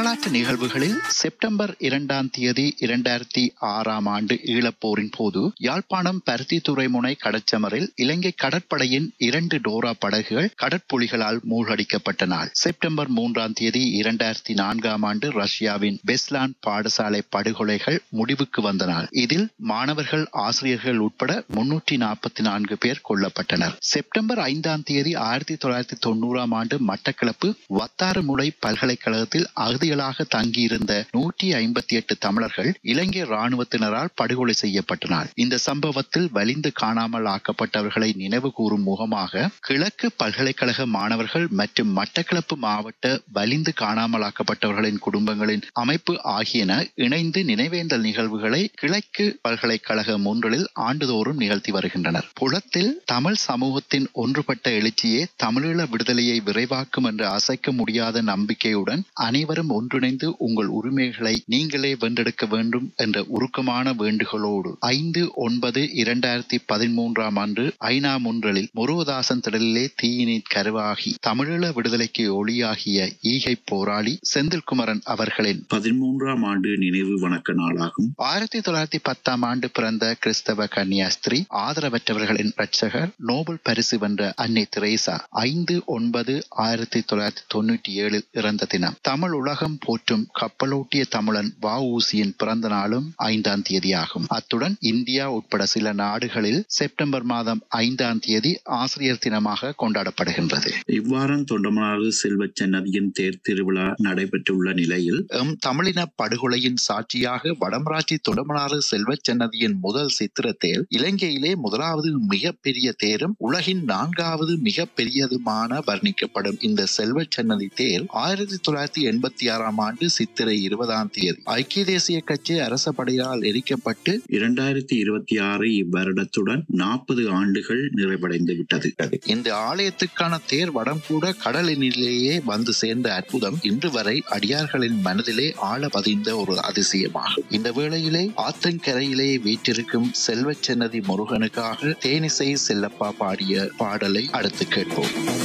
வரலாற்று நிகழ்வுகளில் செப்டம்பர் இரண்டாம் தேதி இரண்டாயிரத்தி ஆறாம் ஆண்டு ஈழப்போரின் போது யாழ்ப்பாணம் பருத்தி துறைமுனை கடற்சமரில் இலங்கை கடற்படையின் இரண்டு டோரா படகுகள் கடற்புலிகளால் மூழ்கடிக்கப்பட்ட நாள் செப்டம்பர் மூன்றாம் தேதி இரண்டாயிரத்தி நான்காம் ஆண்டு ரஷ்யாவின் பெஸ்லான் பாடசாலை படுகொலைகள் முடிவுக்கு வந்த நாள் இதில் மாணவர்கள் ஆசிரியர்கள் உட்பட முன்னூற்றி நாற்பத்தி நான்கு பேர் கொல்லப்பட்டனர் செப்டம்பர் ஐந்தாம் தேதி ஆயிரத்தி தொள்ளாயிரத்தி தொண்ணூறாம் ஆண்டு மட்டக்களப்பு வத்தாறுமுலை பல்கலைக்கழகத்தில் அகதிகளாக தங்கியிருந்த நூற்றி ஐம்பத்தி எட்டு தமிழர்கள் இலங்கை ராணுவத்தினரால் படுகொலை செய்யப்பட்டனர் இந்த சம்பவத்தில் வலிந்து காணாமல் ஆக்கப்பட்டவர்களை நினைவு கூறும் முகமாக கிழக்கு பல்கலைக்கழக மாணவர்கள் மற்றும் மட்டக்களப்பு மாவட்ட வலிந்து காணாமலாக்கப்பட்டவர்களின் குடும்பங்களின் அமைப்பு ஆகியன இணைந்து நினைவேந்தல் நிகழ்வுகளை கிழக்கு பல்கலைக்கழக மூன்றலில் ஆண்டுதோறும் நிகழ்த்தி வருகின்றனர் புலத்தில் தமிழ் சமூகத்தின் ஒன்றுபட்ட எழுச்சியே தமிழீழ விடுதலையை விரைவாக்கும் என்ற அசைக்க முடியாத நம்பிக்கையுடன் அனைவரும் ஒன்றிணைந்து உங்கள் உரிமைகளை நீங்களே வென்றெடுக்க வேண்டும் என்ற உருக்கமான வேண்டுகோளோடு ஐந்து ஒன்பது இரண்டாயிரத்தி பதிமூன்றாம் ஆண்டு ஐநா முன்றலில் முருகதாசன் திடலிலே தீயினில் கருவாகி தமிழீழ விடுதலைக்கு ஒளியாகிய ஈகை போராளி செந்தில்குமரன் அவர்களின் பதிமூன்றாம் ஆண்டு நினைவு வணக்க நாளாகும் ஆயிரத்தி தொள்ளாயிரத்தி பத்தாம் ஆண்டு பிறந்த கிறிஸ்தவ கன்னியாஸ்திரி ஆதரவற்றவர்களின் இரட்சகர் நோபல் பரிசு வென்ற அன்னை திரேசா ஐந்து ஒன்பது ஆயிரத்தி தொள்ளாயிரத்தி தொண்ணூற்றி ஏழில் இறந்த தினம் தமிழ் உலகம் போற்றும் கப்பலோட்டிய தமிழன் வஉசியின் பிறந்த நாளும் ஐந்தாம் தேதியாகும் அத்துடன் இந்தியா உட்பட சில நாடுகளில் செப்டம்பர் மாதம் ஐந்தாம் தேதி ஆசிரியர் தினமாக கொண்டாடப்படுகின்றது இவ்வாரம் தொண்டமனாறு செல்வச்ச நதியின் தேர் திருவிழா நடைபெற்றுள்ள நிலையில் எம் தமிழின படுகொலையின் சாட்சியாக வடமராட்சி தொடமனாறு செல்வச்சன்னதியின் முதல் சித்திர தேர் இலங்கையிலே முதலாவது மிகப்பெரிய தேரும் உலகின் நான்காவது மிக பெரியதுமான வர்ணிக்கப்படும் இந்த செல்வச்சன்னதி தேர் ஆயிரத்தி தொள்ளாயிரத்தி எண்பத்தி ஆறாம் ஆண்டு சித்திரை இருபதாம் தேதி ஐக்கிய தேசிய கட்சி அரச படையால் எரிக்கப்பட்டு இரண்டாயிரத்தி இருபத்தி ஆறு இவ்வருடத்துடன் நாற்பது ஆண்டுகள் நிறைவடைந்து விட்டது இந்த ஆலயத்துக்கான தேர் வடம் கூட கடலினிலேயே வந்து சேர்ந்த அற்புதம் இன்று வரை அடியார்களின் மனதிலே ஆழ பதிந்த ஒரு அதிசயமாகும் இந்த வேளையிலே ஆத்தங்கரையிலே வீற்றிருக்கும் செல்வச்சன்னதி முருகனுக்காக தேனிசை செல்லப்பா பாடிய பாடலை அடுத்து கேட்போம்